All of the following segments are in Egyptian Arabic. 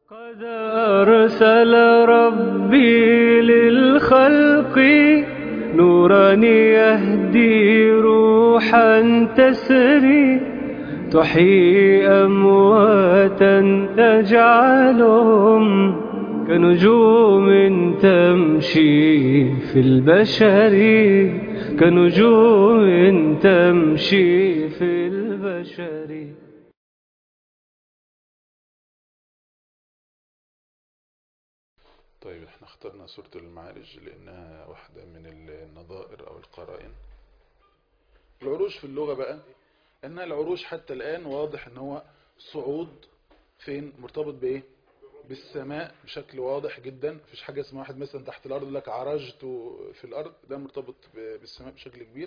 قد أرسل ربي للخلق نورا يهدي روحا تسري تحيي أمواتا تجعلهم كنجوم تمشي في البشر كنجوم تمشي في البشر طيب احنا اخترنا سورة المعارج لانها واحدة من النظائر او القرائن العروج في اللغة بقى ان العروج حتى الان واضح ان هو صعود فين مرتبط بايه بالسماء بشكل واضح جدا مفيش حاجة اسمها واحد مثلا تحت الارض يقول لك عرجت في الارض ده مرتبط بالسماء بشكل كبير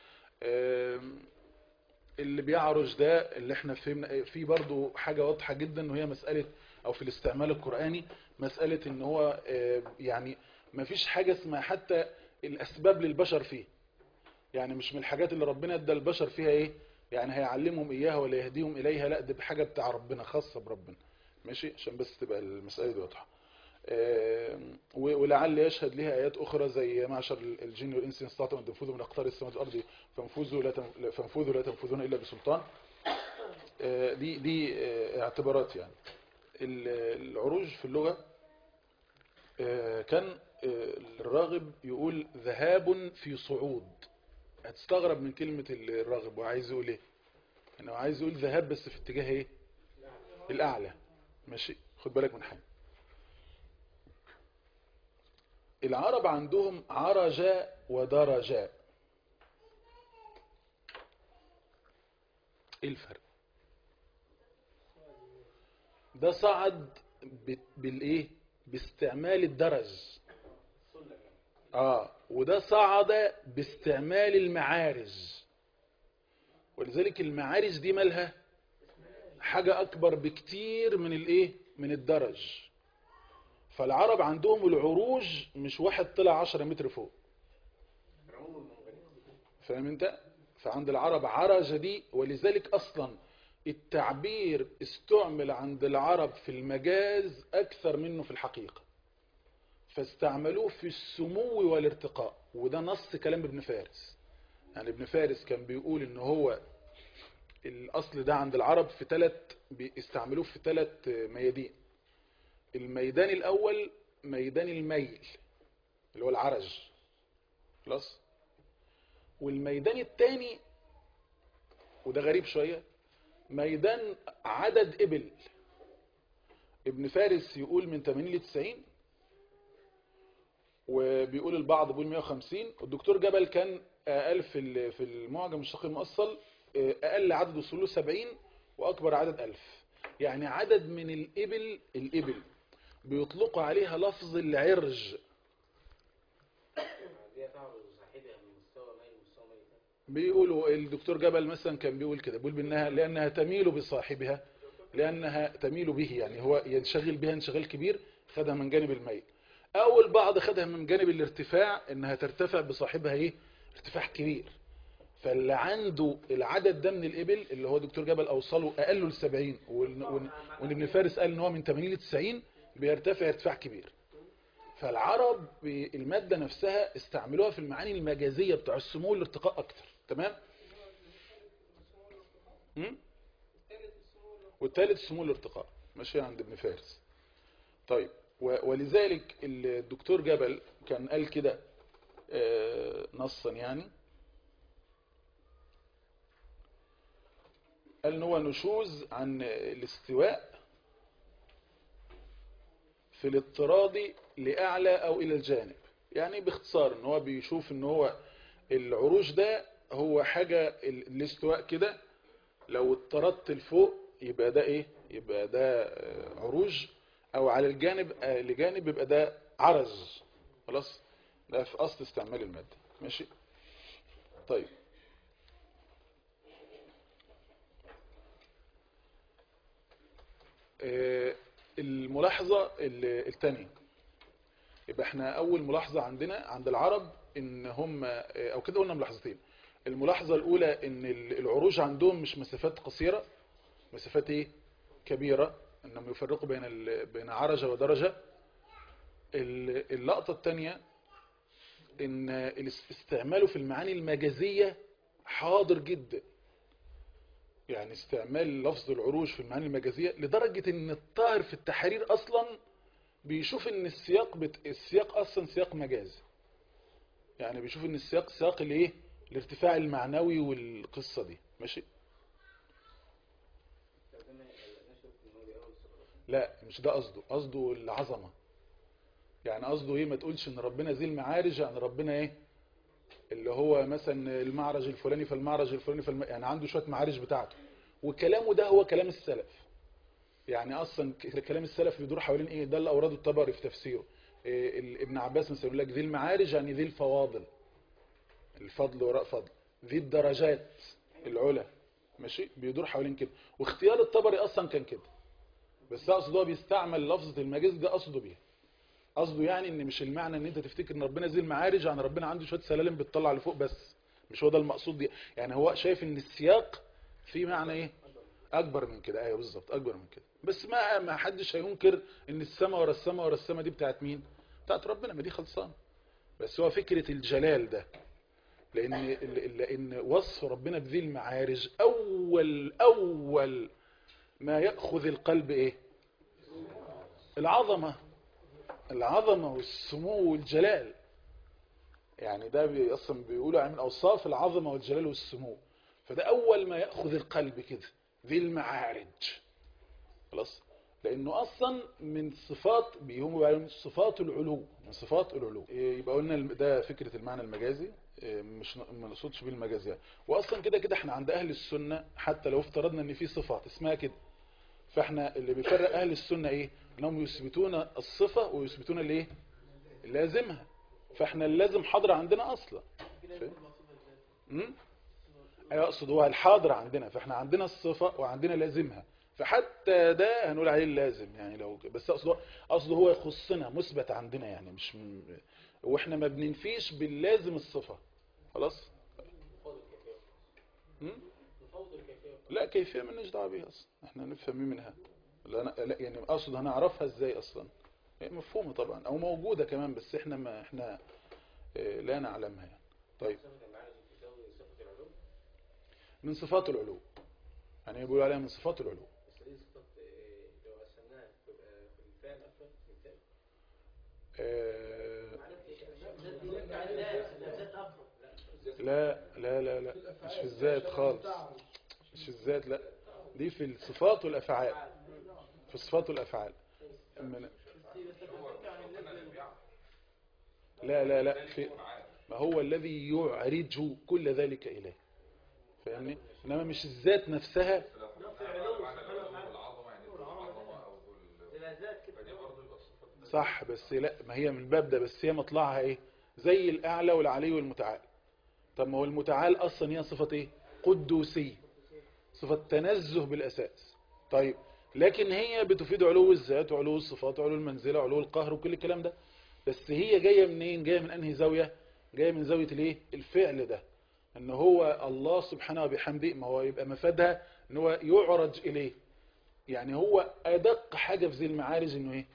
اللي بيعرج ده اللي احنا فهمنا فيه برضو حاجة واضحة جدا وهي مسألة او في الاستعمال القرآني مسألة ان هو يعني ما فيش حاجة اسمها حتى الاسباب للبشر فيه يعني مش من الحاجات اللي ربنا ادى البشر فيها ايه يعني هيعلمهم اياها ولا يهديهم اليها لا دي بحاجة بتاع ربنا خاصة بربنا ماشي عشان بس تبقى المسألة دي واضحة ولعل يشهد لها آيات أخرى زي معشر الجن والإنس إن استطعتم أن تنفذوا من أقطار السماوات والأرض فانفذوا لا فانفذوا لا تنفذون إلا بسلطان دي دي اعتبارات يعني العروج في اللغة كان الراغب يقول ذهاب في صعود هتستغرب من كلمة الراغب وعايز يقول ايه انه عايز يقول ذهاب بس في اتجاه ايه الاعلى ماشي خد بالك من حاجة العرب عندهم عرج ودرج ايه الفرق ده صعد بالايه باستعمال الدرج اه وده صعد باستعمال المعارج ولذلك المعارج دي مالها حاجة اكبر بكتير من الايه من الدرج فالعرب عندهم العروج مش واحد طلع عشرة متر فوق فاهم انت فعند العرب عرج دي ولذلك اصلا التعبير استعمل عند العرب في المجاز أكثر منه في الحقيقة فاستعملوه في السمو والارتقاء وده نص كلام ابن فارس يعني ابن فارس كان بيقول ان هو الأصل ده عند العرب في ثلاث بيستعملوه في ثلاث ميادين الميدان الأول ميدان الميل اللي هو العرج خلاص والميدان الثاني وده غريب شوية ميدان عدد إبل ابن فارس يقول من 80 ل 90 وبيقول البعض بيقول 150 والدكتور جبل كان أقل في في المعجم الشقي المؤصل أقل عدد وصوله 70 وأكبر عدد 1000 يعني عدد من الإبل الإبل بيطلقوا عليها لفظ العرج بيقولوا الدكتور جبل مثلا كان بيقول كده بيقول بانها لانها تميل بصاحبها لانها تميل به يعني هو ينشغل بها انشغال كبير خدها من جانب الميل او البعض خدها من جانب الارتفاع انها ترتفع بصاحبها ايه ارتفاع كبير فاللي عنده العدد ده من الابل اللي هو دكتور جبل اوصله اقل ل 70 وان ابن فارس قال ان هو من 80 ل 90 بيرتفع ارتفاع كبير فالعرب المادة نفسها استعملوها في المعاني المجازية بتاع السمو والارتقاء اكتر تمام والثالث سمو الارتقاء ماشي عند ابن فارس طيب ولذلك الدكتور جبل كان قال كده نصا يعني قال ان هو نشوز عن الاستواء في الاضطراد لأعلى أو إلى الجانب يعني باختصار ان هو بيشوف ان هو العروج ده هو حاجة الاستواء كده لو اضطردت لفوق يبقى ده ايه يبقى ده عروج او على الجانب لجانب يبقى ده عرز خلاص ده في اصل استعمال المادة ماشي طيب الملاحظة الثانية يبقى احنا اول ملاحظة عندنا عند العرب ان هم او كده قلنا ملاحظتين الملاحظة الاولى ان العروج عندهم مش مسافات قصيرة مسافات ايه كبيرة انهم يفرقوا بين ال- بين عرجة ودرجة ال- اللقطة الثانية ان الاس- استعماله في المعاني المجازية حاضر جدا يعني استعمال لفظ العروج في المعاني المجازية لدرجة ان الطاهر في التحرير اصلا بيشوف ان السياق بت... السياق اصلا سياق مجازي يعني بيشوف ان السياق سياق الايه الارتفاع المعنوي والقصة دي ماشي لا مش ده قصده قصده العظمة يعني قصده ايه ما تقولش ان ربنا ذي المعارج يعني ربنا ايه اللي هو مثلا المعرج الفلاني فالمعرج الفلاني فالم... يعني عنده شوية معارج بتاعته وكلامه ده هو كلام السلف يعني اصلا ك- كلام السلف بيدور حوالين ايه ده اللي اورده الطبري في تفسيره إيه ال- ابن عباس مثلا يقول لك ذي المعارج يعني ذي الفواضل الفضل وراء فضل ذي الدرجات العلا ماشي بيدور حوالين كده واختيار الطبري اصلا كان كده بس اقصد هو بيستعمل لفظة المجاز ده قصده بيها قصده يعني ان مش المعنى ان انت تفتكر ان ربنا زي المعارج يعني ربنا عنده شويه سلالم بتطلع لفوق بس مش هو ده المقصود دي يعني هو شايف ان السياق فيه معنى ايه اكبر من كده ايوه بالظبط اكبر من كده بس ما ما حدش هينكر ان السماء ورا السماء ورا السماء دي بتاعت مين بتاعت ربنا ما دي خلصانه بس هو فكره الجلال ده لان لان وصف ربنا بذي المعارج اول اول ما ياخذ القلب ايه العظمه العظمه والسمو والجلال يعني ده بي- اصلا بيقولوا عن من اوصاف العظمه والجلال والسمو فده اول ما ياخذ القلب كده ذي المعارج خلاص لانه اصلا من صفات بيهم من صفات العلو من صفات العلو إيه، يبقى قلنا الم- ده فكره المعنى المجازي إيه، مش ن- ما نقصدش بيه المجاز يعني واصلا كده كده احنا عند اهل السنه حتى لو افترضنا ان في صفات اسمها كده فاحنا اللي بيفرق اهل السنه ايه انهم يثبتون الصفه ويثبتون الايه لازمها فاحنا اللازم حاضر عندنا اصلا فاهم؟ امم ايوه اقصد هو الحاضر عندنا فاحنا عندنا الصفه وعندنا لازمها فحتى ده هنقول عليه اللازم يعني لو بس اقصد اقصد هو يخصنا مثبت عندنا يعني مش م... واحنا ما بننفيش باللازم الصفه خلاص مم؟ لا كيفيه مالناش دعوه بيها اصلا احنا نفهم ايه منها لا, أنا لا يعني اقصد هنعرفها ازاي اصلا هي مفهومه طبعا او موجوده كمان بس احنا ما احنا آه، لا نعلمها يعني طيب من صفات العلو يعني بيقولوا عليها من صفات العلو آه، لا لا لا لا مش في الذات خالص مش في الذات لا دي في الصفات والافعال في الصفات والافعال من لا لا لا في ما هو الذي يعرج كل ذلك اليه فاهمني انما مش الذات نفسها صح بس لا ما هي من الباب ده بس هي مطلعها ايه زي الاعلى والعلي والمتعال طب ما هو المتعال اصلا هي صفه ايه قدوسيه صفه تنزه بالاساس طيب لكن هي بتفيد علو الذات وعلو الصفات وعلو المنزله وعلو القهر وكل الكلام ده بس هي جايه منين جايه من انهي زاويه جايه من زاويه الايه الفعل ده ان هو الله سبحانه وبحمده ما هو يبقى مفادها ان هو يعرج اليه يعني هو ادق حاجه في ذي المعارج انه ايه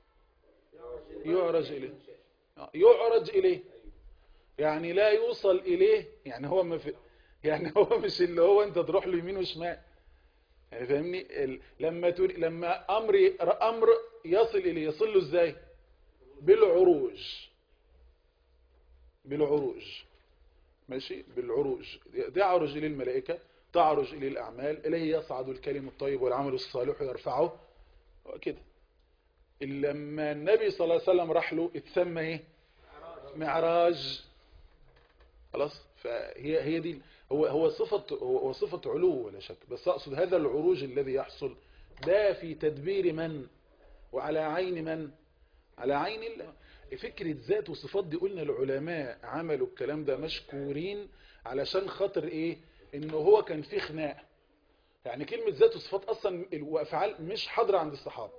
يعرج إليه آه، يعرج إليه يعني لا يوصل إليه يعني هو ما في يعني هو مش اللي هو أنت تروح له يمين وشمال يعني فاهمني ال... لما تر... لما أمر أمر يصل إليه يصل له إزاي بالعروج بالعروج ماشي بالعروج تعرج إليه الملائكة تعرج إليه الأعمال إليه يصعد الكلم الطيب والعمل الصالح يرفعه كده لما النبي صلى الله عليه وسلم راح له اتسمى ايه معراج خلاص فهي هي دي هو هو صفه هو هو صفه علو ولا شك بس اقصد هذا العروج الذي يحصل ده في تدبير من وعلى عين من على عين الله فكره ذات وصفات دي قلنا العلماء عملوا الكلام ده مشكورين علشان خاطر ايه انه هو كان فيه خناق يعني كلمه ذات وصفات اصلا وافعال مش حاضره عند الصحابه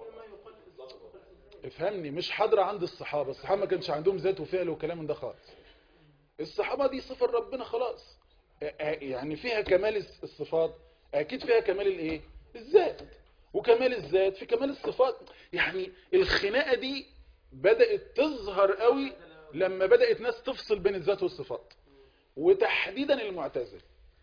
افهمني مش حاضرة عند الصحابة الصحابة ما كانش عندهم ذات وفعل وكلام من ده خالص الصحابة دي صفة ربنا خلاص آه، آه، يعني فيها كمال الص- الصفات اكيد فيها كمال الايه الذات وكمال الذات في كمال الصفات يعني الخناقة دي بدأت تظهر قوي لما بدأت ناس تفصل بين الذات والصفات وتحديدا المعتزل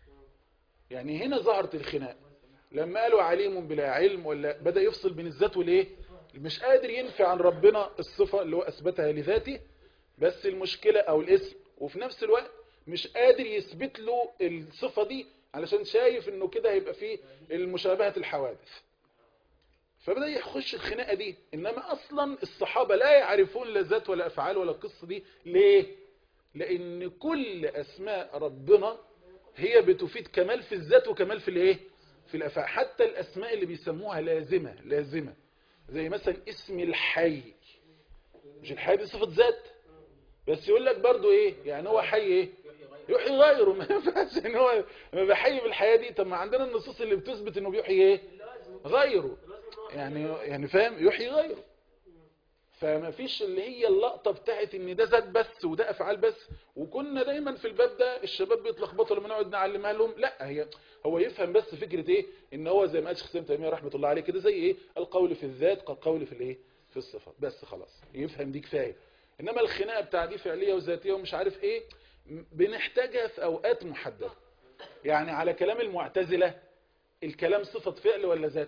يعني هنا ظهرت الخناقة لما قالوا عليم بلا علم ولا بدأ يفصل بين الذات والايه مش قادر ينفي عن ربنا الصفة اللي هو أثبتها لذاته بس المشكلة أو الاسم وفي نفس الوقت مش قادر يثبت له الصفة دي علشان شايف انه كده هيبقى فيه المشابهة الحوادث فبدأ يخش الخناقة دي إنما أصلا الصحابة لا يعرفون لا ذات ولا أفعال ولا القصة دي ليه؟ لأن كل أسماء ربنا هي بتفيد كمال في الذات وكمال في الايه؟ في الأفعال حتى الأسماء اللي بيسموها لازمة لازمة زي مثلا اسم الحي مش الحي دي صفة ذات بس يقول لك برضو ايه يعني هو حي ايه يحيي غيره ما ينفعش ان هو لما بيحيي بالحياة دي طب ما عندنا النصوص اللي بتثبت انه بيحيي ايه غيره يعني يعني فاهم يحيي غيره فما فيش اللي هي اللقطة بتاعت ان ده ذات بس وده افعال بس وكنا دايما في الباب ده الشباب بيتلخبطوا لما نقعد نعلمها لهم لا هي هو يفهم بس فكرة ايه ان هو زي ما قال شيخ سيدنا تيمية رحمة الله عليه كده زي ايه القول في الذات كالقول في الايه في الصفات بس خلاص يفهم دي كفاية انما الخناقة بتاع دي فعلية وذاتية ومش عارف ايه بنحتاجها في اوقات محددة يعني على كلام المعتزلة الكلام صفة فعل ولا ذات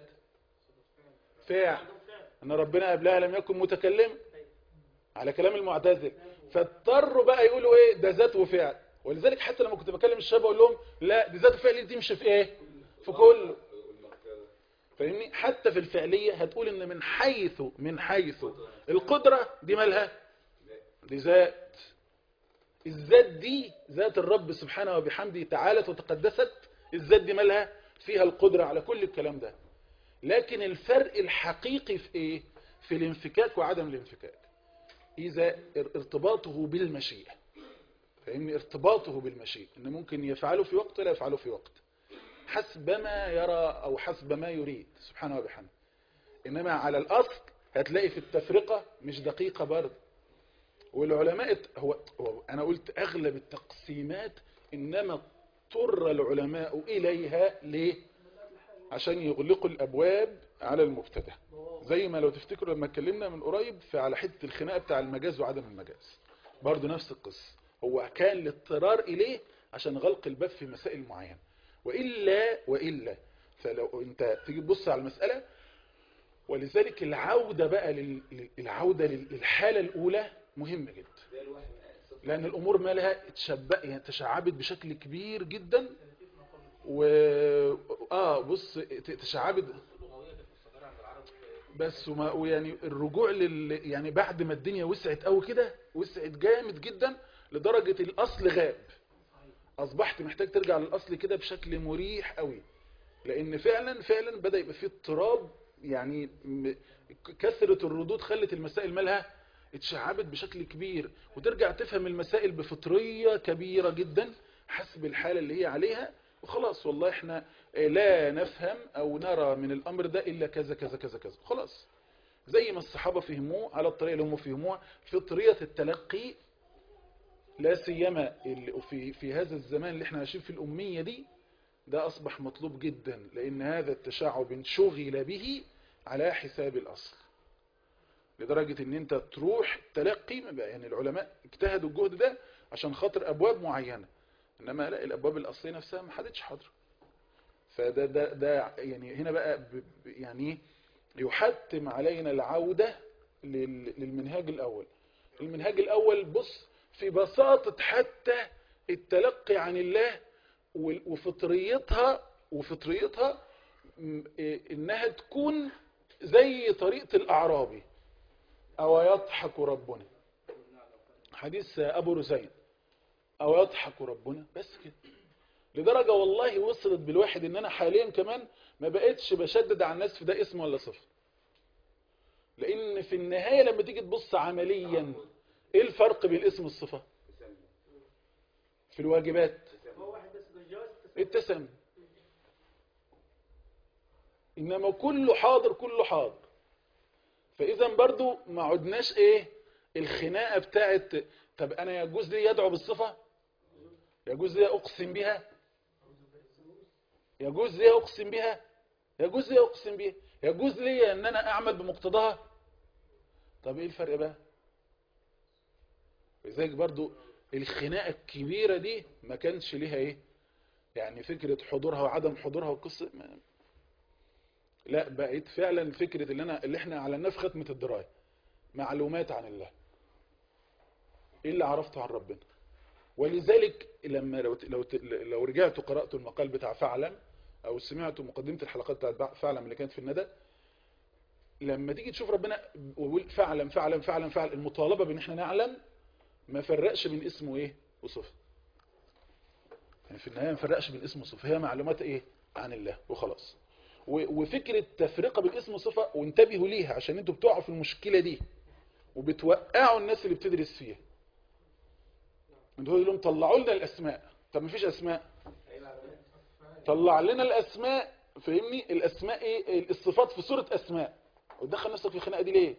فعل ان ربنا قبلها لم يكن متكلم على كلام المعتزل فاضطروا بقى يقولوا ايه ده ذات وفعل ولذلك حتى لما كنت بكلم الشباب اقول لهم لا دي ذات وفعل دي مش في ايه في كله فاهمني حتى في الفعليه هتقول ان من حيث من حيث القدره دي مالها دي ذات الذات دي ذات الرب سبحانه وبحمده تعالت وتقدست الذات دي مالها فيها القدره على كل الكلام ده لكن الفرق الحقيقي في ايه في الانفكاك وعدم الانفكاك اذا ارتباطه بالمشيئة فإن ارتباطه بالمشيئة ان ممكن يفعله في وقت ولا يفعله في وقت حسب ما يرى او حسب ما يريد سبحانه وبحمده انما على الاصل هتلاقي في التفرقة مش دقيقة برضه والعلماء هو, هو انا قلت اغلب التقسيمات انما اضطر العلماء اليها ليه عشان يغلقوا الابواب على المبتدا زي ما لو تفتكروا لما اتكلمنا من قريب في على حته الخناقه بتاع المجاز وعدم المجاز برضه نفس القصه هو كان الاضطرار اليه عشان غلق الباب في مسائل معينه والا والا فلو انت تيجي تبص على المساله ولذلك العوده بقى لل- العوده للحاله الاولى مهمه جدا لان الامور مالها اتشبق يعني تشعبت بشكل كبير جدا و اه بص ت- تشعبت بس وما ويعني الرجوع لل يعني بعد ما الدنيا وسعت قوي كده وسعت جامد جدا لدرجة الاصل غاب اصبحت محتاج ترجع للاصل كده بشكل مريح قوي لان فعلا فعلا بدأ يبقى فيه اضطراب يعني م- كثرة الردود خلت المسائل مالها اتشعبت بشكل كبير وترجع تفهم المسائل بفطرية كبيرة جدا حسب الحالة اللي هي عليها وخلاص والله احنا لا نفهم او نرى من الامر ده الا كذا كذا كذا كذا خلاص زي ما الصحابة فهموه على الطريقة اللي هم فهموها فطرية التلقي لا سيما اللي في في هذا الزمان اللي احنا عايشين في الأمية دي ده أصبح مطلوب جدا لأن هذا التشعب انشغل به على حساب الأصل لدرجة ان انت تروح تلقي يعني العلماء اجتهدوا الجهد ده عشان خاطر أبواب معينة إنما لا الأبواب الأصلية نفسها ما حدتش حاضره فده ده ده يعني هنا بقى ب- ب- يعني إيه؟ يحتم علينا العودة لل- للمنهاج الأول المنهاج الأول بص في بساطة حتى التلقي عن الله وال- وفطريتها وفطريتها م- إيه، إنها تكون زي طريقة الأعرابي أو يضحك ربنا حديث أبو رزين أو يضحك ربنا بس كده لدرجة والله وصلت بالواحد ان انا حاليا كمان ما بقتش بشدد على الناس في ده اسم ولا صفة لان في النهاية لما تيجي تبص عمليا ايه الفرق بين الاسم والصفة في الواجبات التسمي انما كله حاضر كله حاضر فاذا برضو ما عدناش ايه الخناقة بتاعت طب انا يجوز لي يدعو بالصفة يجوز لي اقسم بها يجوز لي اقسم بها يجوز لي اقسم بها يجوز لي ان انا اعمل بمقتضاها طب ايه الفرق بقى لذلك برضو الخناقه الكبيره دي ما كانش ليها ايه يعني فكره حضورها وعدم حضورها والقصه ما لا بقيت فعلا فكره اللي انا اللي احنا اعلناه في ختمه الدرايه معلومات عن الله ايه اللي عرفته عن ربنا ولذلك لما لو لو لو رجعت قرات المقال بتاع فعلا او سمعت مقدمه الحلقات بتاعت فعلا اللي كانت في الندى لما تيجي تشوف ربنا ويقول فعلا فعلا فعلا فعلا المطالبه بان احنا نعلم ما فرقش بين اسمه ايه وصفه يعني في النهايه ما فرقش بين اسم وصفه هي معلومات ايه عن الله وخلاص وفكره تفرقه بين اسم وصفه وانتبهوا ليها عشان انتوا بتقعوا في المشكله دي وبتوقعوا الناس اللي بتدرس فيها انتوا تقول لهم طلعوا لنا الاسماء طب ما فيش اسماء طلع لنا الاسماء فاهمني الاسماء ايه الصفات في صوره اسماء وتدخل نفسك في الخناقه دي ليه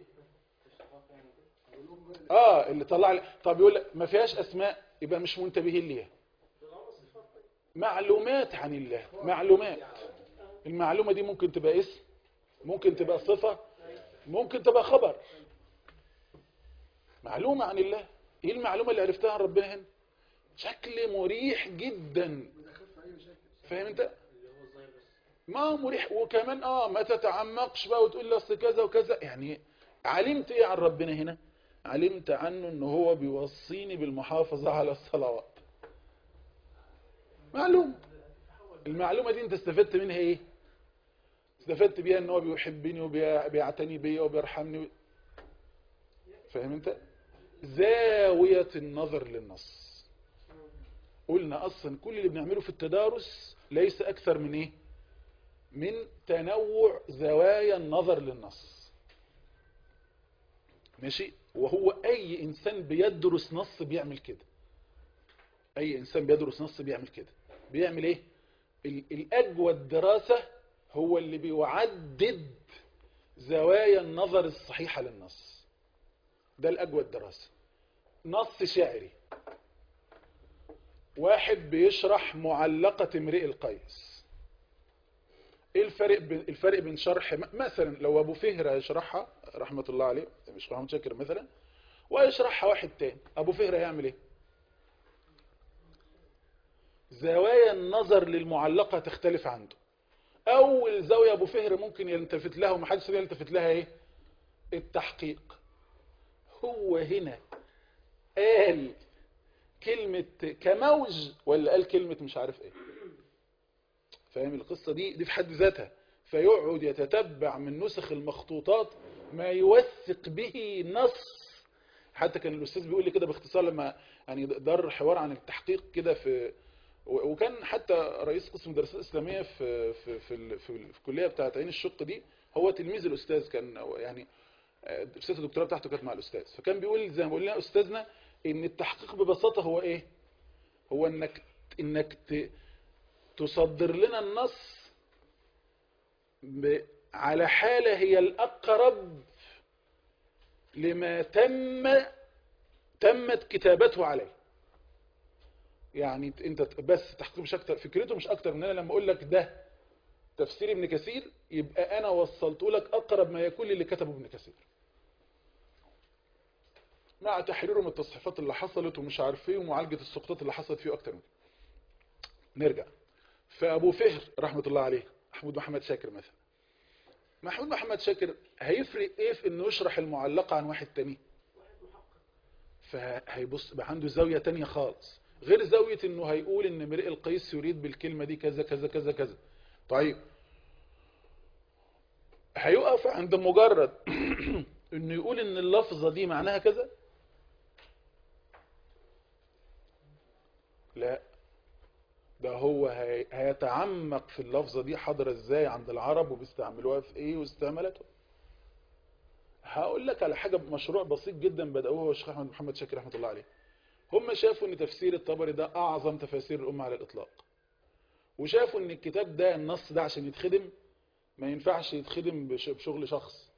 اه اللي طلع لي طب يقول لك ما فيهاش اسماء يبقى مش منتبهين ليها معلومات عن الله معلومات المعلومه دي ممكن تبقى اسم ممكن تبقى صفه ممكن تبقى خبر معلومه عن الله ايه المعلومه اللي عرفتها عن ربنا هنا شكل مريح جدا فاهم انت ما مريح وكمان اه ما تتعمقش بقى وتقول لي اصل كذا وكذا يعني علمت ايه عن ربنا هنا علمت عنه ان هو بيوصيني بالمحافظة على الصلوات معلوم المعلومة دي انت استفدت منها ايه استفدت بيها ان هو بيحبني وبيعتني بيا وبيرحمني فاهم انت زاوية النظر للنص قلنا اصلا كل اللي بنعمله في التدارس ليس اكثر من ايه من تنوع زوايا النظر للنص ماشي وهو اي انسان بيدرس نص بيعمل كده اي انسان بيدرس نص بيعمل كده بيعمل ايه الاجوى الدراسة هو اللي بيعدد زوايا النظر الصحيحة للنص ده الاجوى الدراسة نص شعري واحد بيشرح معلقة امرئ القيس ايه الفرق بين الفرق بين شرح مثلا لو ابو فهر هيشرحها رحمه الله عليه مش محمد شاكر مثلا ويشرحها واحد تاني ابو فهر هيعمل ايه زوايا النظر للمعلقه تختلف عنده اول زاويه ابو فهر ممكن يلتفت لها ومحدش يلتفت لها ايه التحقيق هو هنا قال كلمه كموج ولا قال كلمه مش عارف ايه فاهم القصة دي دي في حد ذاتها فيقعد يتتبع من نسخ المخطوطات ما يوثق به نص حتى كان الأستاذ بيقول لي كده باختصار لما يعني دار حوار عن التحقيق كده في وكان حتى رئيس قسم الدراسات الإسلامية في في في, في, في الكلية بتاعة عين الشق دي هو تلميذ الأستاذ كان يعني رسالة الدكتوراه بتاعته كانت مع الأستاذ فكان بيقول زي ما بيقول لنا أستاذنا إن التحقيق ببساطة هو إيه هو إنك إنك ت تصدر لنا النص على حالة هي الأقرب لما تم تمت كتابته عليه يعني انت بس تحقيق مش اكتر فكرته مش اكتر ان انا لما اقول لك ده تفسير ابن كثير يبقى انا وصلت لك اقرب ما يكون اللي كتبه ابن كثير مع تحريرهم التصحيفات اللي حصلت ومش عارف ايه ومعالجه السقطات اللي حصلت فيه اكتر من نرجع فابو فهر رحمه الله عليه محمود محمد شاكر مثلا محمود محمد شاكر هيفرق ايه في انه يشرح المعلقه عن واحد تاني فهيبص بقى عنده زاويه تانية خالص غير زاويه انه هيقول ان امرئ القيس يريد بالكلمه دي كذا كذا كذا كذا طيب هيقف عند مجرد انه يقول ان اللفظه دي معناها كذا لا ده هو هيتعمق في اللفظة دي حاضرة ازاي عند العرب وبيستعملوها في ايه واستعملته هقول لك على حاجة مشروع بسيط جدا بدأوه هو الشيخ احمد محمد شاكر رحمة الله عليه هم شافوا ان تفسير الطبري ده اعظم تفاسير الامة على الاطلاق وشافوا ان الكتاب ده النص ده عشان يتخدم ما ينفعش يتخدم بشغل شخص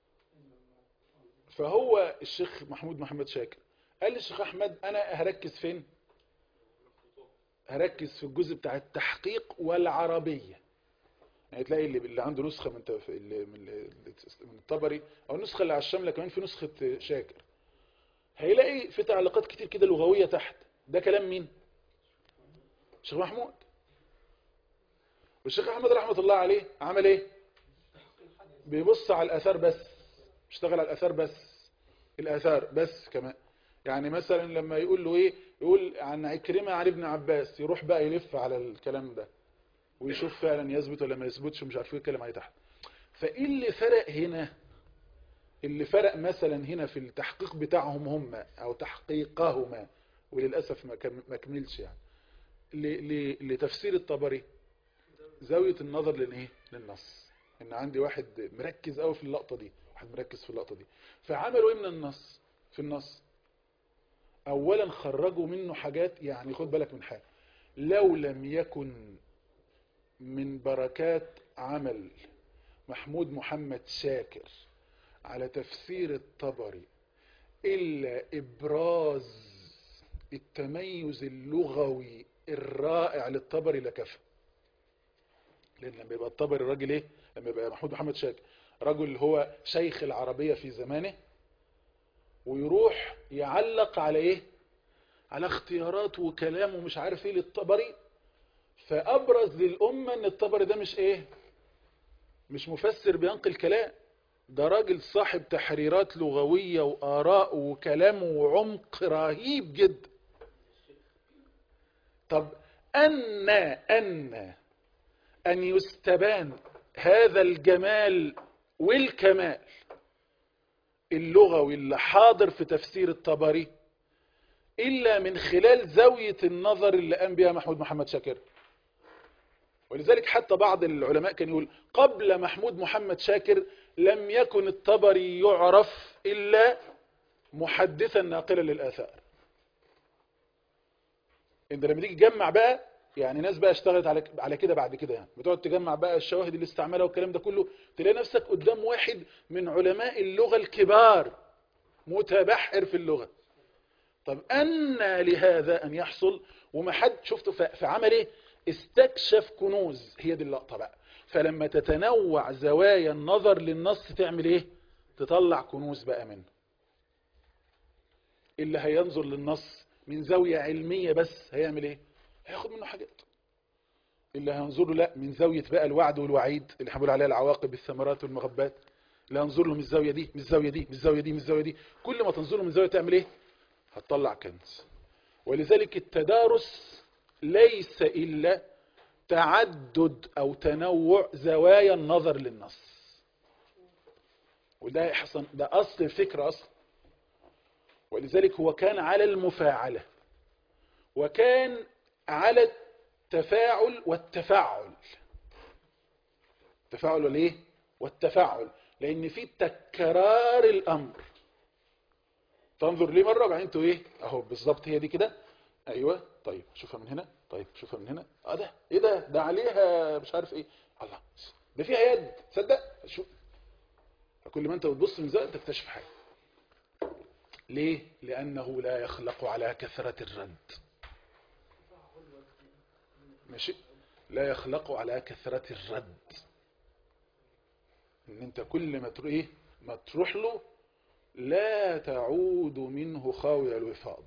فهو الشيخ محمود محمد شاكر قال للشيخ احمد انا هركز فين هركز في الجزء بتاع التحقيق والعربية يعني تلاقي اللي, اللي عنده نسخة من تف- اللي من اللي- من الطبري او النسخة اللي على الشاملة كمان في نسخة شاكر هيلاقي في تعليقات كتير كده لغوية تحت ده كلام مين الشيخ محمود والشيخ احمد رحمة الله عليه عمل ايه بيبص على الاثار بس اشتغل على الاثار بس الاثار بس كمان يعني مثلا لما يقول له ايه يقول عن عكرمة عن ابن عباس يروح بقى يلف على الكلام ده ويشوف فعلا يثبت ولا ما يثبتش ومش عارف ايه يتكلم عليه تحت فايه اللي فرق هنا اللي فرق مثلا هنا في التحقيق بتاعهم هم او تحقيقهما وللاسف ما كم- ما كملش يعني ل- ل- لتفسير الطبري زاوية النظر للايه للنص ان عندي واحد مركز قوي في اللقطة دي واحد مركز في اللقطة دي فعملوا ايه من النص في النص اولا خرجوا منه حاجات يعني خد بالك من حاجة لو لم يكن من بركات عمل محمود محمد شاكر على تفسير الطبري إلا إبراز التميز اللغوي الرائع للطبري لكفى لأن لما يبقى الطبري الراجل إيه لما يبقى محمود محمد شاكر رجل هو شيخ العربية في زمانه ويروح يعلق على إيه على اختيارات وكلام ومش عارف إيه للطبري فأبرز للأمة إن الطبري ده مش إيه مش مفسر بينقل كلام ده راجل صاحب تحريرات لغوية وآراء وكلام وعمق رهيب جدا طب أن أن أن يستبان هذا الجمال والكمال اللغوي اللي حاضر في تفسير الطبري إلا من خلال زاوية النظر اللي قام بها محمود محمد شاكر ولذلك حتى بعض العلماء كان يقول قبل محمود محمد شاكر لم يكن الطبري يعرف إلا محدثا ناقلا للآثار انت لما تيجي تجمع بقى يعني ناس بقى اشتغلت على على كده بعد كده يعني بتقعد تجمع بقى الشواهد اللي استعملها والكلام ده كله تلاقي نفسك قدام واحد من علماء اللغة الكبار متبحر في اللغة طب أن لهذا أن يحصل وما حد شفته ف- فعمل ايه استكشف كنوز هي دي اللقطة بقى فلما تتنوع زوايا النظر للنص تعمل ايه تطلع كنوز بقى منه اللي هينظر للنص من زاوية علمية بس هيعمل ايه هياخد منه حاجات اللي هينظر له لا من زاوية بقى الوعد والوعيد اللي هنقول عليها العواقب الثمرات والمغبات اللي هينظر له من الزاوية دي من الزاوية دي من الزاوية دي من الزاوية دي كل ما تنظر له من زاوية تعمل ايه هتطلع كنز ولذلك التدارس ليس إلا تعدد أو تنوع زوايا النظر للنص وده يحصل ده أصل الفكرة أصلا ولذلك هو كان على المفاعلة وكان على التفاعل والتفاعل التفاعل ليه والتفاعل لأن في تكرار الأمر تنظر ليه مرة وبعدين انتوا ايه اهو بالظبط هي دي كده ايوه طيب شوفها من هنا طيب شوفها من هنا اه ده ايه ده ده عليها مش عارف ايه الله ده فيها يد تصدق شوف فكل ما انت بتبص من زاويه تكتشف حاجه ليه لانه لا يخلق على كثره الرد ماشي لا يخلق على كثره الرد ان انت كل ما تروح ايه ما تروح له لا تعود منه خاوي الوفاض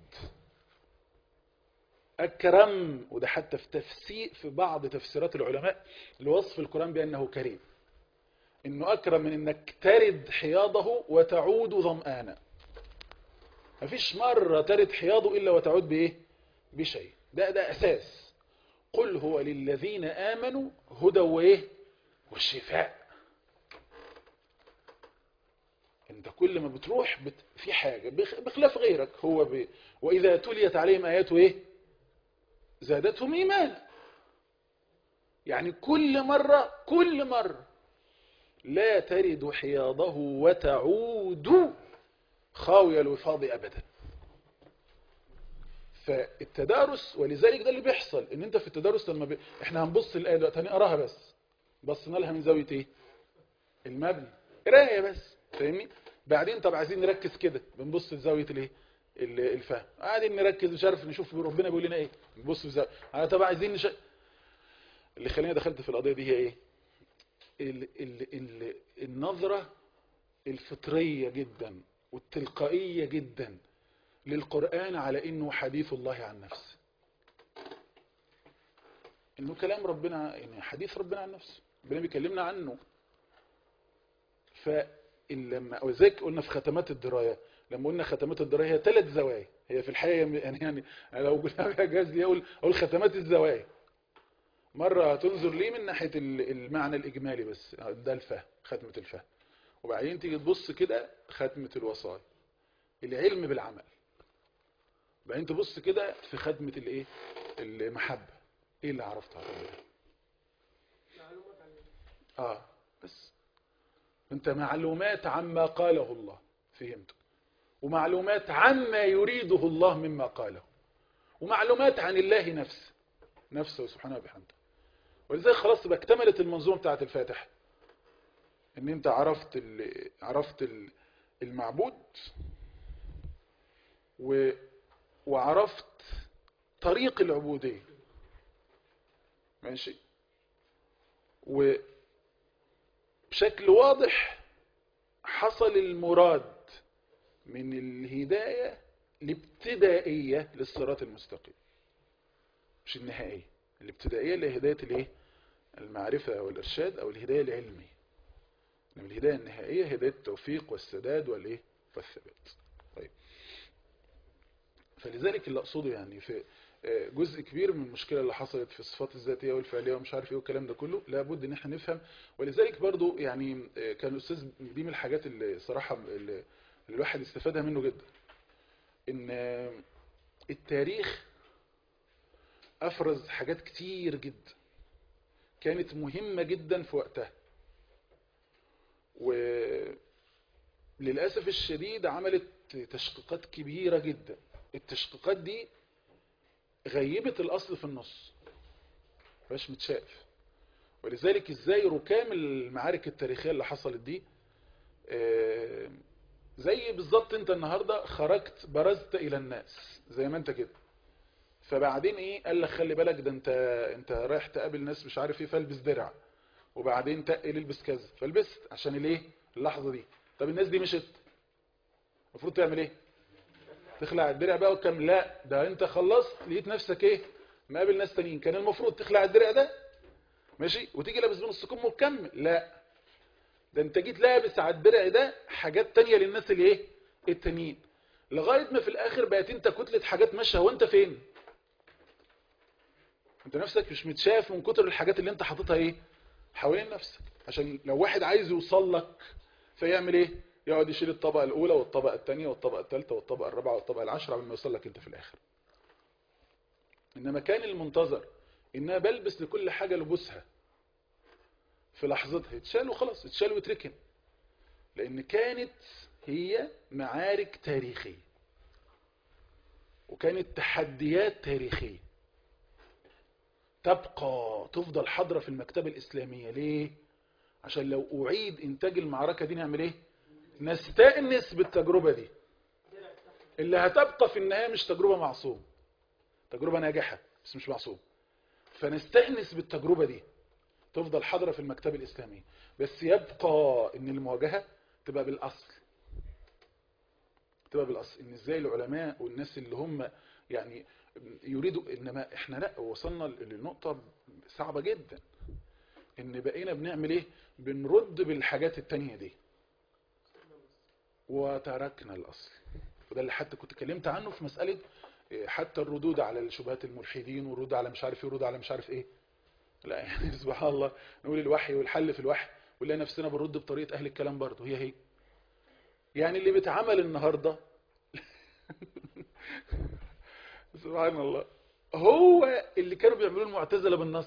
أكرم وده حتى في تفسير في بعض تفسيرات العلماء لوصف القرآن بأنه كريم إنه أكرم من إنك ترد حياضه وتعود ظمآنا مفيش مرة ترد حياضه إلا وتعود بإيه بشيء ده ده أساس قل هو للذين آمنوا هدى وإيه والشفاء انت كل ما بتروح بت... في حاجة بخ... بخلاف غيرك هو ب... وإذا تليت عليهم آياته إيه زادتهم إيمانا يعني كل مرة كل مرة لا ترد حياضه وتعود خاوية الوفاض أبدا فالتدارس ولذلك ده اللي بيحصل ان انت في التدارس لما ب... احنا هنبص الآية دلوقتي هنقراها بس بصينا لها من زاوية ايه المبني قرايه بس فاهمني بعدين طب عايزين نركز كده بنبص لزاويه الايه ال- الفهم قاعدين نركز مش عارف نشوف ربنا بيقول لنا ايه نبص في زاويه انا طب عايزين نش... اللي خليني دخلت في القضيه دي هي ايه ال ال ال النظرة الفطرية جدا والتلقائية جدا للقرآن على انه حديث الله عن نفسه انه كلام ربنا يعني حديث ربنا عن نفسه ربنا بيكلمنا عنه فلما ولذلك قلنا في ختمات الدراية لما قلنا ختمات الدراية هي ثلاث زوايا هي في الحقيقة يعني يعني لو قلنا فيها جاز لي اقول اقول ختمات الزوايا مرة تنظر ليه من ناحية المعنى الإجمالي بس ده الفهم ختمة الفهم وبعدين تيجي تبص كده ختمة الوصايا العلم بالعمل وبعدين تبص كده في ختمة الايه المحبة ايه اللي عرفته عن ربنا اه بس انت معلومات عما قاله الله فهمته ومعلومات عما يريده الله مما قاله ومعلومات عن الله نفسه نفسه سبحانه وبحمده ولذلك خلاص بقى اكتملت المنظومه بتاعه الفاتحه ان انت عرفت ال... عرفت ال... المعبود و... وعرفت طريق العبوديه ماشي وبشكل واضح حصل المراد من الهدايه الابتدائيه للصراط المستقيم مش النهائيه الابتدائيه اللي هي هدايه الايه المعرفه والارشاد او الهدايه العلميه انما الهدايه النهائيه هدايه التوفيق والسداد والايه والثبات طيب فلذلك اللي اقصده يعني في جزء كبير من المشكله اللي حصلت في الصفات الذاتيه والفعليه ومش عارف ايه والكلام ده كله لابد ان احنا نفهم ولذلك برضو يعني كان الاستاذ دي من الحاجات اللي صراحه اللي الواحد استفادها منه جدا ان التاريخ افرز حاجات كتير جدا كانت مهمة جدا في وقتها وللأسف الشديد عملت تشقيقات كبيرة جدا التشقيقات دي غيبت الأصل في النص مش متشاف ولذلك ازاي ركام المعارك التاريخية اللي حصلت دي زي بالظبط انت النهاردة خرجت برزت الى الناس زي ما انت كده فبعدين ايه قال لك خلي بالك ده انت انت رايح تقابل ناس مش عارف ايه فالبس درع وبعدين تقل البس كذا فلبست عشان الايه اللحظه دي طب الناس دي مشت المفروض تعمل ايه تخلع الدرع بقى وكم لا ده انت خلصت لقيت نفسك ايه مقابل ناس تانيين كان المفروض تخلع الدرع ده ماشي وتيجي لابس بنص كم وتكمل لا ده انت جيت لابس على الدرع ده حاجات تانية للناس اللي ايه التانيين لغايه ما في الاخر بقت انت كتله حاجات ماشيه وانت فين انت نفسك مش متشاف من كتر الحاجات اللي انت حاططها ايه حوالين نفسك عشان لو واحد عايز يوصل لك فيعمل ايه يقعد يشيل الطبقه الاولى والطبقه الثانيه والطبقه الثالثه والطبقه الرابعه والطبقه العاشره قبل ما يوصل لك انت في الاخر انما كان المنتظر انها بلبس لكل حاجه لبسها في لحظتها يتشال وخلاص يتشال ويتركن لان كانت هي معارك تاريخيه وكانت تحديات تاريخيه تبقى تفضل حاضرة في المكتبة الإسلامية ليه؟ عشان لو أعيد إنتاج المعركة دي نعمل إيه؟ نستأنس بالتجربة دي اللي هتبقى في النهاية مش تجربة معصوم تجربة ناجحة بس مش معصوم فنستأنس بالتجربة دي تفضل حاضرة في المكتبة الإسلامية بس يبقى إن المواجهة تبقى بالأصل تبقى بالأصل إن إزاي العلماء والناس اللي هم يعني يريدوا انما احنا لا وصلنا للنقطة صعبة جدا ان بقينا بنعمل ايه بنرد بالحاجات التانية دي وتركنا الاصل وده اللي حتى كنت اتكلمت عنه في مسألة حتى الردود على الشبهات الملحدين والردود على مش عارف ايه والردود على مش عارف ايه لا يعني سبحان الله نقول الوحي والحل في الوحي ونلاقي نفسنا بنرد بطريقة اهل الكلام برضه هي هي يعني اللي بيتعمل النهارده سبحان الله هو اللي كانوا بيعملوا المعتزلة بالنص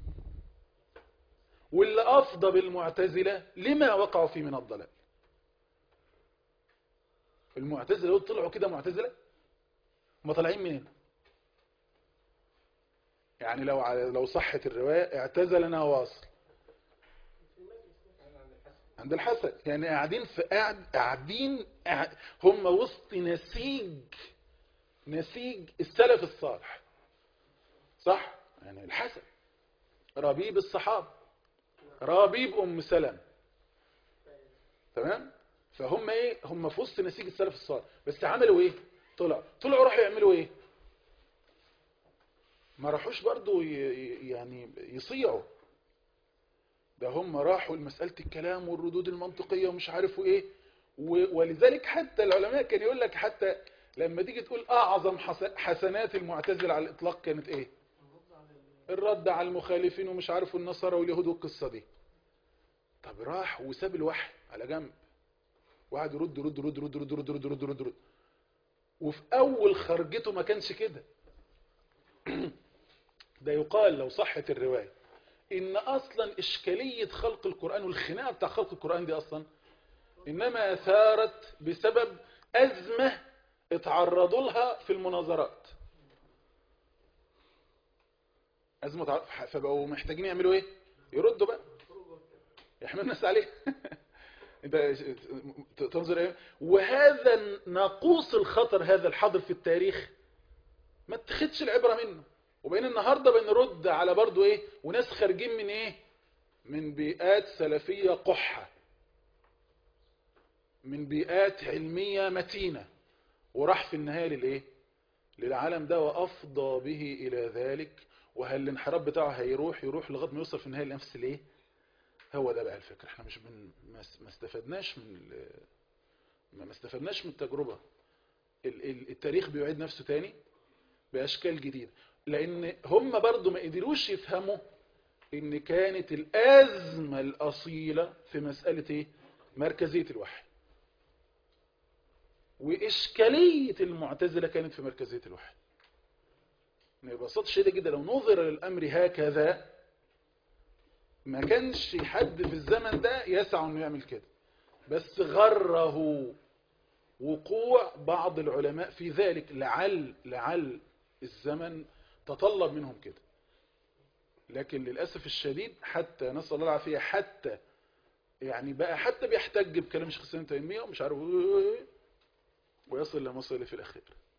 واللي أفضى بالمعتزلة لما وقعوا فيه من الضلال المعتزلة دول طلعوا كده معتزلة هم طالعين منين يعني لو لو صحت الرواية اعتزلنا واصل عند الحسن يعني قاعدين في قاعد قاعدين هم وسط نسيج نسيج السلف الصالح صح يعني الحسن ربيب الصحابة ربيب ام سلم تمام فهم ايه هم في وسط نسيج السلف الصالح بس عملوا ايه طلع طلعوا راحوا يعملوا ايه ما راحوش برضو ي- ي- يعني يصيعوا ده هم راحوا لمسألة الكلام والردود المنطقية ومش عارفوا ايه و- ولذلك حتى العلماء كان يقول لك حتى لما تيجي تقول اعظم حس- حسنات المعتزلة على الاطلاق كانت ايه الرد على المخالفين ومش عارفوا النصارى واليهود والقصة دي طب راح وساب الوحي على جنب وقعد يرد يرد يرد يرد يرد يرد يرد يرد يرد يرد وفي اول خرجته ما كانش كده ده يقال لو صحت الرواية ان اصلا اشكالية خلق القرآن والخناقة بتاع خلق القرآن دي اصلا انما ثارت بسبب ازمة اتعرضوا لها في المناظرات ازمة تعرض- فبقوا محتاجين يعملوا ايه يردوا بقى يحمل الناس عليه انت تنظر ايه وهذا ناقوس الخطر هذا الحاضر في التاريخ ما اتخدش العبرة منه وبين النهاردة بنرد على برضو ايه وناس خارجين من ايه من بيئات سلفية قحة من بيئات علمية متينة وراح في النهاية للايه للعالم ده وافضى به الى ذلك وهل الانحراف بتاعه هيروح يروح لغايه ما يوصل في النهايه لنفس الايه هو ده بقى الفكره احنا مش بن ما اس- ما استفدناش من ال- ما ما استفدناش من التجربه ال- ال- التاريخ بيعيد نفسه تاني باشكال جديده لان هم برضو ما قدروش يفهموا ان كانت الازمه الاصيله في مساله ايه مركزيه الوحي واشكاليه المعتزله كانت في مركزيه الوحي ببساطه شديده جدا لو نظر للامر هكذا ما كانش حد في الزمن ده يسع انه يعمل كده بس غره وقوع بعض العلماء في ذلك لعل لعل الزمن تطلب منهم كده لكن للأسف الشديد حتى نسأل الله العافية حتى يعني بقى حتى بيحتج بكلام شيخ الإسلام ابن تيمية ومش عارف إيه، ويصل لما وصل في الأخير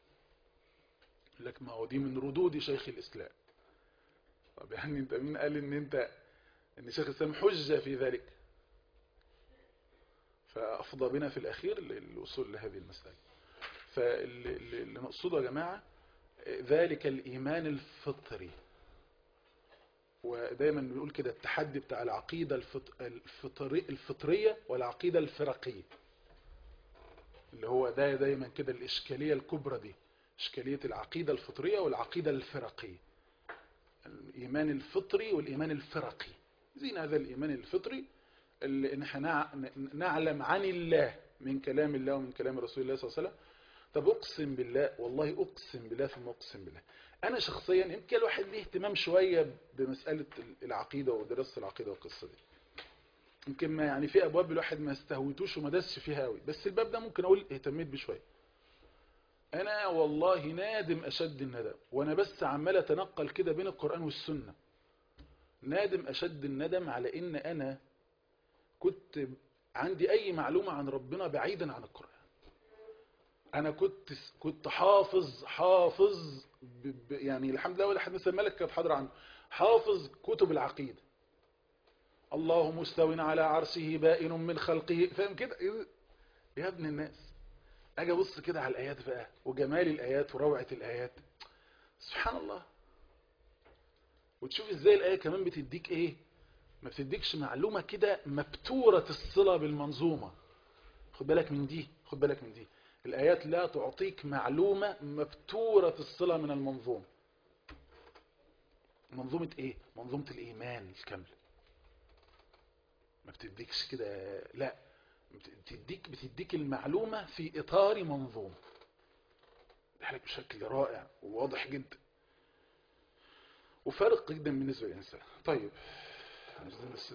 لك ما هو دي من ردود شيخ الإسلام طب يعني انت مين قال ان انت ان شيخ الإسلام حجة في ذلك فأفضى بنا في الأخير للوصول لهذه المسألة فاللي نقصده يا جماعة ذلك الإيمان الفطري ودايما بنقول كده التحدي بتاع العقيدة الفط- الفطري الفطرية والعقيدة الفرقية اللي هو ده دايما كده الإشكالية الكبرى دي إشكالية العقيدة الفطرية والعقيدة الفرقية الإيمان الفطري والإيمان الفرقي زين هذا الإيمان الفطري اللي إن احنا نع- نعلم عن الله من كلام الله ومن كلام رسول الله صلى الله عليه وسلم طب اقسم بالله والله اقسم بالله ثم اقسم بالله انا شخصيا يمكن الواحد ليه اهتمام شويه بمساله العقيده ودراسه العقيده والقصه دي يمكن ما يعني في ابواب الواحد ما استهويتوش وما دسش فيها قوي بس الباب ده ممكن اقول اهتميت بيه شويه انا والله نادم اشد الندم وانا بس عمال اتنقل كده بين القران والسنه نادم اشد الندم على ان انا كنت عندي اي معلومه عن ربنا بعيدا عن القران انا كنت كنت حافظ حافظ ب ب يعني الحمد لله ولا حد مثلا ملك كانت حاضر عنه حافظ كتب العقيده الله مستو على عرشه بائن من خلقه فاهم كده إيه؟ يا ابن الناس اجي ابص كده على الايات بقى وجمال الايات وروعه الايات سبحان الله وتشوف ازاي الايه كمان بتديك ايه ما بتديكش معلومه كده مبتوره الصله بالمنظومه خد بالك من دي خد بالك من دي الآيات لا تعطيك معلومة مبتورة الصلة من المنظومة منظومة ايه؟ منظومة الإيمان الكامل ما بتديكش كده لا بتديك بتديك المعلومة في إطار منظومة بحالك بشكل رائع وواضح جدا وفرق جدا بالنسبة للإنسان طيب عايزين بس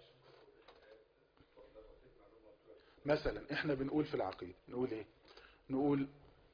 مثلا احنا بنقول في العقيدة نقول ايه نقول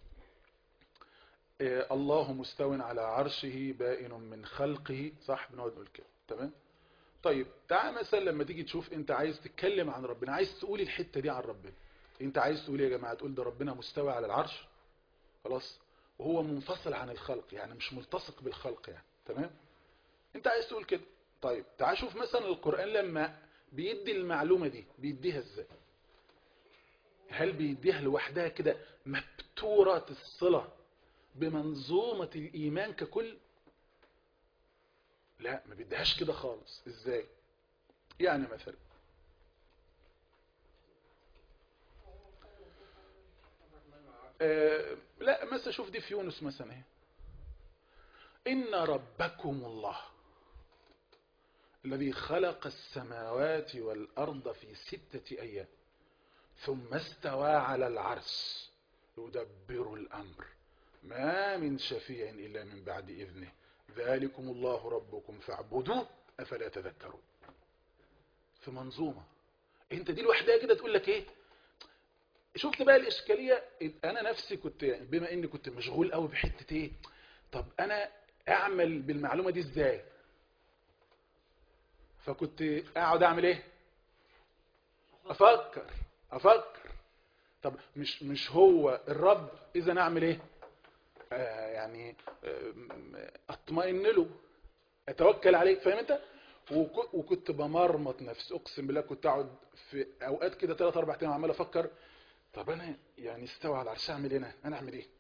إيه الله مستو على عرشه بائن من خلقه صح بنقعد نقول كده تمام طيب تعال مثلا لما تيجي تشوف انت عايز تتكلم عن ربنا عايز تقول الحتة دي عن ربنا انت عايز تقول يا جماعة تقول ده ربنا مستوى على العرش خلاص وهو منفصل عن الخلق يعني مش ملتصق بالخلق يعني تمام انت عايز تقول كده طيب تعال شوف مثلا القرآن لما بيدي المعلومة دي بيديها ازاي هل بيديها لوحدها كده مبتورة الصلة بمنظومة الإيمان ككل لا ما بيديهاش كده خالص ازاي يعني مثلا آه لا مثلا شوف دي في يونس مثلا اهي إن ربكم الله الذي خلق السماوات والأرض في ستة أيام ثم استوى على العرش يدبر الأمر ما من شفيع إلا من بعد إذنه ذلكم الله ربكم فاعبدوه أفلا تذكرون في منظومة انت دي لوحدها كده تقول لك ايه شفت بقى الإشكالية أنا نفسي كنت يعني بما إني كنت مشغول قوي بحتة إيه طب أنا أعمل بالمعلومة دي إزاي فكنت أقعد أعمل إيه أفكر أفكر طب مش مش هو الرب إذا أعمل إيه آه يعني آه أطمئن له أتوكل عليه فاهم أنت وكنت بمرمط نفسي أقسم بالله كنت أقعد في أوقات كده 3 4 أيام عمال أفكر طب انا يعني استوى على العرش اعمل هنا انا اعمل ايه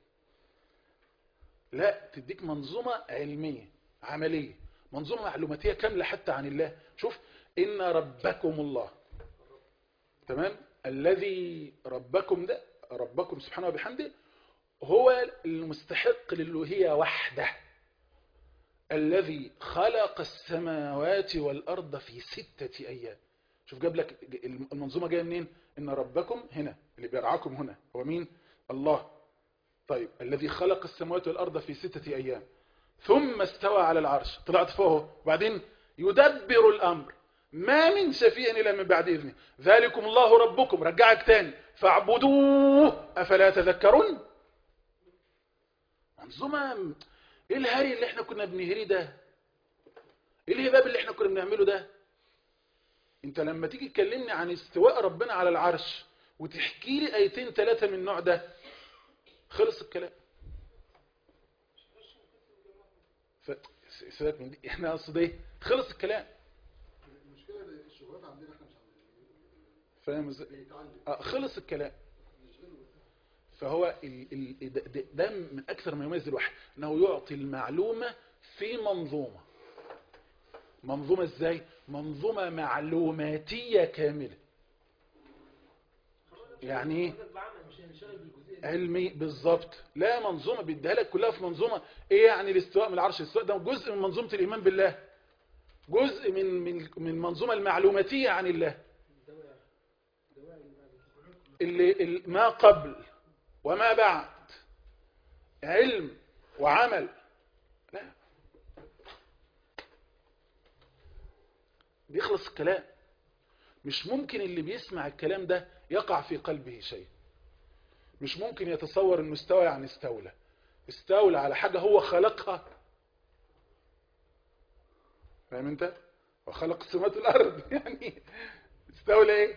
لا تديك منظومة علمية عملية منظومة معلوماتية كاملة حتى عن الله شوف ان ربكم الله تمام الذي ربكم ده ربكم سبحانه وبحمده هو المستحق للوهية وحده الذي خلق السماوات والأرض في ستة أيام شوف جاب لك المنظومة جاية منين إن ربكم هنا اللي بيرعاكم هنا هو مين الله طيب الذي خلق السماوات والأرض في ستة أيام ثم استوى على العرش طلعت فوقه وبعدين يدبر الأمر ما من شفيع إلا من بعد إذنه ذلكم الله ربكم رجعك تاني فاعبدوه أفلا تذكرون منظومة إيه الهري اللي احنا كنا بنهري ده إيه الهباب اللي احنا كنا بنعمله ده انت لما تيجي تكلمني عن استواء ربنا على العرش وتحكي لي ايتين ثلاثة من النوع ده خلص الكلام ف... سيبك من دي احنا قصد ايه خلص الكلام المشكله الشبهات عندنا احنا مش عندنا فاهم ازاي آه خلص الكلام فهو ال... ال... ده, ده من اكثر ما يميز الواحد انه يعطي المعلومة في منظومة منظومة ازاي منظومة معلوماتية كاملة يعني ايه علمي بالظبط لا منظومة بيديها لك كلها في منظومة ايه يعني الاستواء من العرش الاستواء ده جزء من منظومة الايمان بالله جزء من من من المنظومة المعلوماتية عن الله اللي ما قبل وما بعد علم وعمل لا بيخلص الكلام مش ممكن اللي بيسمع الكلام ده يقع في قلبه شيء مش ممكن يتصور انه استوى يعني استولى استولى على حاجة هو خلقها فاهم انت وخلق السماوات والارض يعني استولى ايه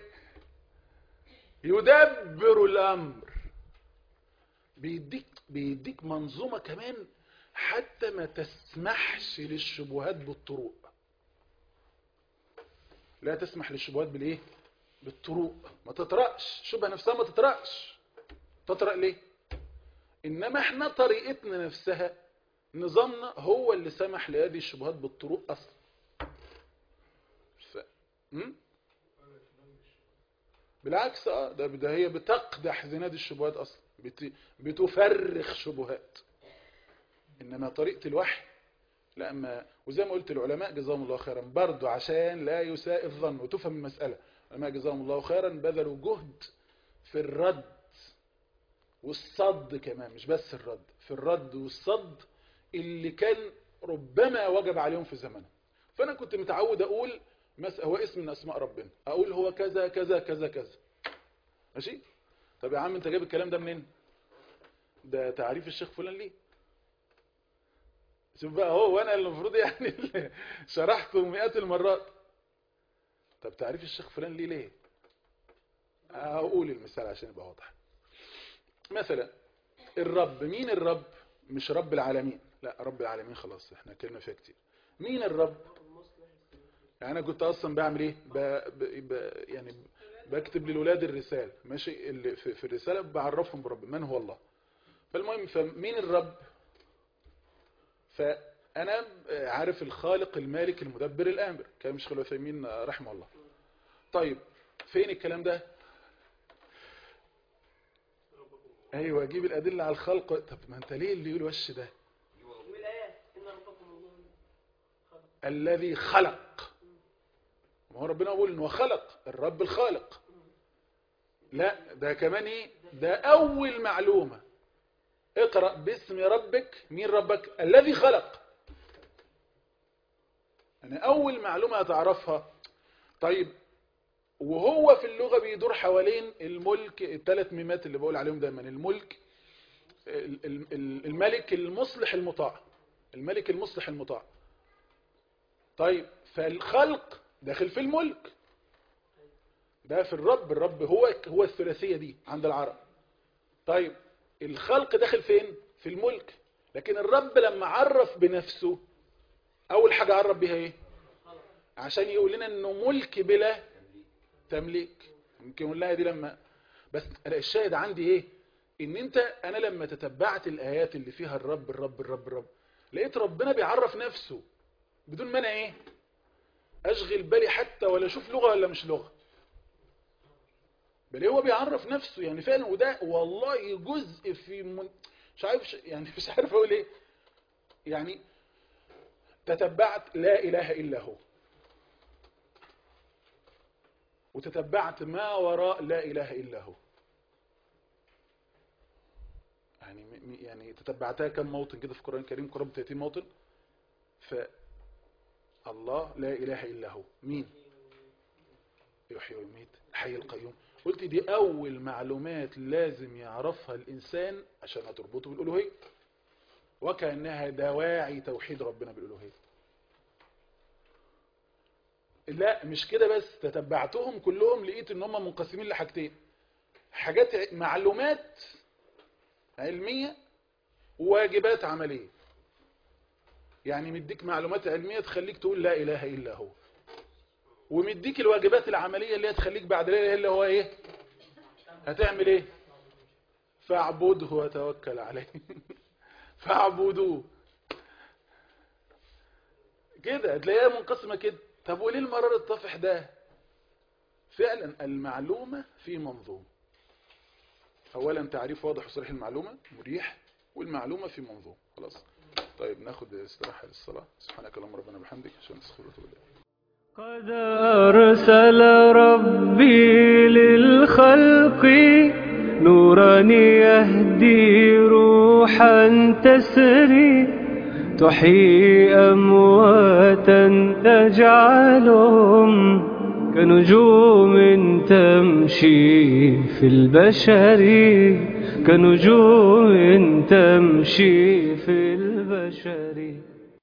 يدبر الامر بيديك بيديك منظومة كمان حتى ما تسمحش للشبهات بالطرق لا تسمح للشبهات بالايه بالطرق ما تطرقش شبهه نفسها ما تطرقش تطرق ليه انما احنا طريقتنا نفسها نظامنا هو اللي سمح لهذه الشبهات بالطرق اصلا ف... م? بالعكس اه ده, ده هي بتقدح زناد الشبهات اصلا بت... بتفرخ شبهات انما طريقه الوحي لا ما وزي ما قلت العلماء جزاهم الله خيرا برضو عشان لا يساء الظن وتفهم المسألة العلماء جزاهم الله خيرا بذلوا جهد في الرد والصد كمان مش بس الرد في الرد والصد اللي كان ربما وجب عليهم في زمنه فأنا كنت متعود أقول هو اسم من أسماء ربنا أقول هو كذا كذا كذا كذا ماشي طب يا عم انت جايب الكلام ده منين ده تعريف الشيخ فلان ليه شوف بقى هو وانا اللي المفروض يعني اللي شرحته مئات المرات طب تعريف الشيخ فلان ليه ليه اقول المثال عشان يبقى واضح مثلا الرب مين الرب مش رب العالمين لا رب العالمين خلاص احنا اتكلمنا فيها كتير مين الرب يعني انا كنت اصلا بعمل ايه ب... ب... ب... يعني بكتب للولاد الرساله ماشي اللي في, في الرساله بعرفهم برب من هو الله فالمهم فمين الرب فانا عارف الخالق المالك المدبر الامر كلام الشيخ العثيمين رحمه الله طيب فين الكلام ده ايوه اجيب الادله على الخلق طب ما انت ليه اللي يقول وش ده والآيات إن ربكم الله الذي خلق ما هو ربنا يقول انه خلق الرب الخالق لا ده كمان ايه ده اول معلومة اقرأ باسم ربك مين ربك الذي خلق يعني اول معلومة هتعرفها طيب وهو في اللغة بيدور حوالين الملك الثلاث ميمات اللي بقول عليهم دايما الملك ال- ال- ال- الملك المصلح المطاع الملك المصلح المطاع طيب فالخلق داخل في الملك ده في الرب الرب هو هو الثلاثية دي عند العرب طيب الخلق داخل فين في الملك لكن الرب لما عرف بنفسه اول حاجة عرف بيها ايه عشان يقول لنا انه ملك بلا تمليك يمكن يقول لها دي لما بس أنا الشاهد عندي ايه ان انت انا لما تتبعت الايات اللي فيها الرب الرب الرب الرب لقيت ربنا بيعرف نفسه بدون ما انا ايه اشغل بالي حتى ولا اشوف لغة ولا مش لغة بل هو بيعرف نفسه يعني فعلا وده والله جزء في من مش عارف يعني مش عارف اقول ايه يعني تتبعت لا اله الا هو وتتبعت ما وراء لا اله الا هو يعني م- م- يعني تتبعتها كم موطن كده في القرآن الكريم قرابة 30 موطن ف الله لا إله إلا هو مين يحيي ويميت الحي القيوم قلت دي أول معلومات لازم يعرفها الإنسان عشان تربطه بالألوهية وكأنها دواعي توحيد ربنا بالألوهية لا مش كده بس تتبعتهم كلهم لقيت ان هم منقسمين لحاجتين حاجات ع- معلومات علمية وواجبات عملية يعني مديك معلومات علمية تخليك تقول لا إله إلا هو ومديك الواجبات العملية اللي هي تخليك بعد لا إله إلا هو إيه هتعمل إيه فاعبده وتوكل عليه فاعبدوه كده هتلاقيها منقسمة كده طب وليه المرار الطافح ده فعلا المعلومة في منظوم اولا تعريف واضح وصريح المعلومة مريح والمعلومة في منظوم خلاص طيب ناخد استراحة للصلاة سبحانك اللهم ربنا بحمدك عشان نستغفر ونتوب إليك قد أرسل ربي للخلق نورا يهدي روحا تسري تحيي أمواتا تجعلهم كنجوم تمشي في البشر كنجوم تمشي في البشر